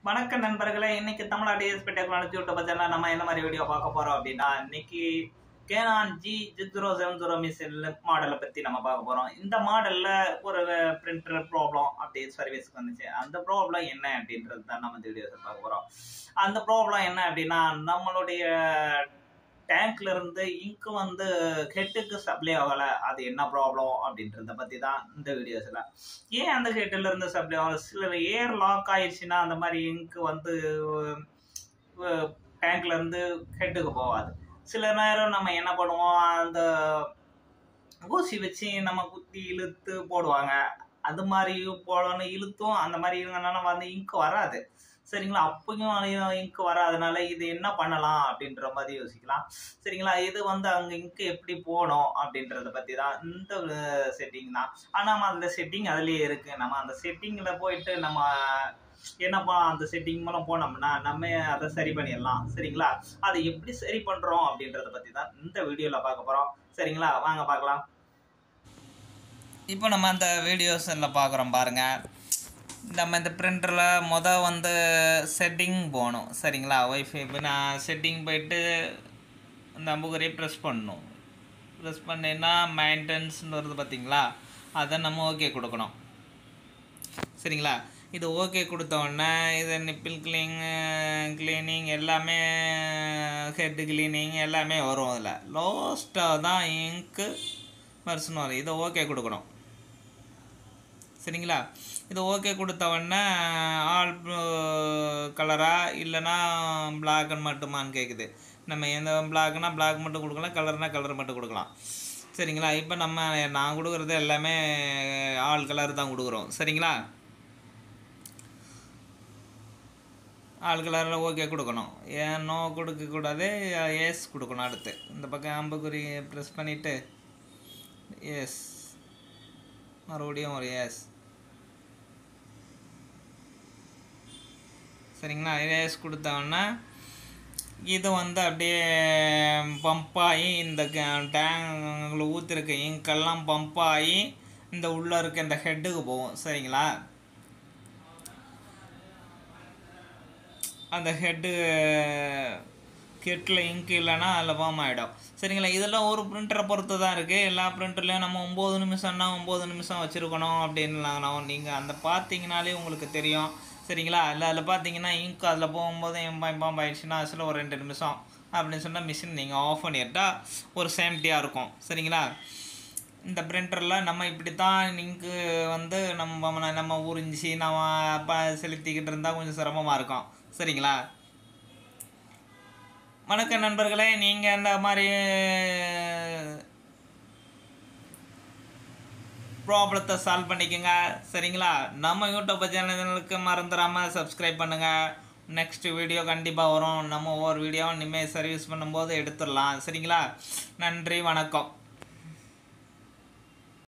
வணக்கம் நண்பர்களே இன்னைக்கு தமிழா டிஎஸ்பி டெக்னாலஜி யூடியூப் சேனல் நம்ம என்ன மாதிரி வீடியோ பார்க்க போறோம் அப்படின்னா இன்னைக்கு Canon G zero seven zero machine மாடலை பத்தி நம்ம பார்க்க போறோம் இந்த மாடல்ல ஒரு பிரிண்டர் ப்ராப்ளம் அப்படி சர்வீஸ்க்கு வந்துச்சு அந்த ப்ராப்ளம் என்ன அப்படின்றது தான் நம்ம இந்த வீடியோஸ் பார்க்க போறோம் அந்த ப்ராப்ளம் என்ன அப்படின்னா நம்மளுடைய டேங்க்ல இருந்து இங்க் வந்து ஹெட்டுக்கு சப்ளை ஆகலை அது என்ன ப்ராப்ளம் அப்படின்றத பத்தி தான் இந்த வீடியோஸ்ல ஏன் அந்த ஹெட்டில் இருந்து சப்ளை ஆகல சில ஏர் லாக் ஆயிடுச்சுன்னா அந்த மாதிரி இங்க் வந்து டேங்க்ல இருந்து ஹெட்டுக்கு போகாது சில நேரம் நம்ம என்ன பண்ணுவோம் அந்த ஊசி வச்சு நம்ம குத்தி இழுத்து போடுவாங்க அது மாதிரி போடணும் இழுத்தும் அந்த மாதிரி இருந்தனால வந்து இங்க் வராது சரிங்களா அப்பயும் இங்க் வராதனால இது என்ன பண்ணலாம் அப்படின்ற மாதிரி யோசிக்கலாம் சரிங்களா இது வந்து அங்கே இங்க் எப்படி போகணும் அப்படின்றத பற்றி தான் இந்த செட்டிங் தான் ஆனால் நம்ம அந்த செட்டிங் அதுலேயே இருக்குது நம்ம அந்த செட்டிங்கில் போயிட்டு நம்ம என்னப்பா அந்த செட்டிங் மூலம் போனோம்னா நம்ம அதை சரி பண்ணிடலாம் சரிங்களா அதை எப்படி சரி பண்ணுறோம் அப்படின்றத பற்றி தான் இந்த வீடியோவில் பார்க்க போகிறோம் சரிங்களா வாங்க பார்க்கலாம் இப்போ நம்ம அந்த வீடியோஸில் பார்க்குறோம் பாருங்கள் நம்ம இந்த பிரிண்டரில் மொதல் வந்து செட்டிங் போகணும் சரிங்களா ஒய்ஃபை இப்போ நான் செட்டிங் போயிட்டு இந்த அம்புகரையை ப்ரெஸ் பண்ணணும் ப்ரெஸ் பண்ணேன்னா மெயின்டெனன்ஸ்னு வருது பார்த்தீங்களா அதை நம்ம ஓகே கொடுக்கணும் சரிங்களா இது ஓகே கொடுத்த உடனே இது நிப்பிள் க்ளீன் க்ளீனிங் எல்லாமே ஹெட் க்ளீனிங் எல்லாமே வரும் அதில் லாஸ்ட்டாக தான் இங்க்கு மர்சன் வரும் இதை ஓகே கொடுக்கணும் சரிங்களா இது ஓகே கொடுத்த உடனே ஆல் கலரா இல்லைன்னா பிளாக்னு மட்டுமான்னு கேட்குது நம்ம எந்த பிளாக்னா பிளாக் மட்டும் கொடுக்கலாம் கலர்னா கலர் மட்டும் கொடுக்கலாம் சரிங்களா இப்போ நம்ம நான் கொடுக்குறது எல்லாமே ஆல் கலர் தான் கொடுக்குறோம் சரிங்களா ஆள் கலரில் ஓகே கொடுக்கணும் ஏன் நோ கொடுக்கக்கூடாது எஸ் கொடுக்கணும் அடுத்து இந்த பக்கம் அம்புக்குறி ப்ரெஸ் பண்ணிவிட்டு எஸ் மறுபடியும் ஒரு எஸ் சரிங்களா எஸ் கொடுத்தோன்னா இது வந்து அப்படியே பம்ப் ஆகி இந்த டேங்கில் ஊற்றிருக்க இங்கெல்லாம் பம்ப் ஆகி இந்த உள்ளே இருக்க இந்த ஹெட்டுக்கு போகும் சரிங்களா அந்த ஹெட்டு கெட்டில் இங்க் இல்லைன்னா அதில் ஃபார்ம் ஆகிடும் சரிங்களா இதெல்லாம் ஒரு பிரிண்டரை பொறுத்து தான் இருக்குது எல்லா பிரிண்டர்லேயும் நம்ம ஒம்பது நிமிஷம்னா ஒம்பது நிமிஷம் வச்சுருக்கணும் அப்படின்லாம் நீங்கள் அந்த பார்த்தீங்கனாலே உங்களுக்கு தெரியும் சரிங்களா இல்லை அதில் பார்த்தீங்கன்னா இங்க் அதில் போகும்போது எம்பாம் பாம்பு ஆயிடுச்சுன்னா அதில் ஒரு ரெண்டு நிமிஷம் அப்படின்னு சொன்னால் மிஷின் நீங்கள் ஆஃப் பண்ணிட்டா ஒரு சேஃப்டியாக இருக்கும் சரிங்களா இந்த பிரிண்டரில் நம்ம இப்படி தான் இங்கு வந்து நம்ம நம்ம உறிஞ்சி நம்ம ப செலுத்திக்கிட்டு இருந்தால் கொஞ்சம் சிரமமாக இருக்கும் சரிங்களா வணக்கம் நண்பர்களே நீங்கள் இந்த மாதிரி ப்ராப்ளத்தை சால்வ் பண்ணிக்கோங்க சரிங்களா நம்ம யூடியூப் சேனலுக்கு மறந்துடாமல் சப்ஸ்கிரைப் பண்ணுங்கள் நெக்ஸ்ட் வீடியோ கண்டிப்பாக வரும் நம்ம ஒவ்வொரு வீடியோவும் இனிமேல் சர்வீஸ் பண்ணும்போது எடுத்துடலாம் சரிங்களா நன்றி வணக்கம்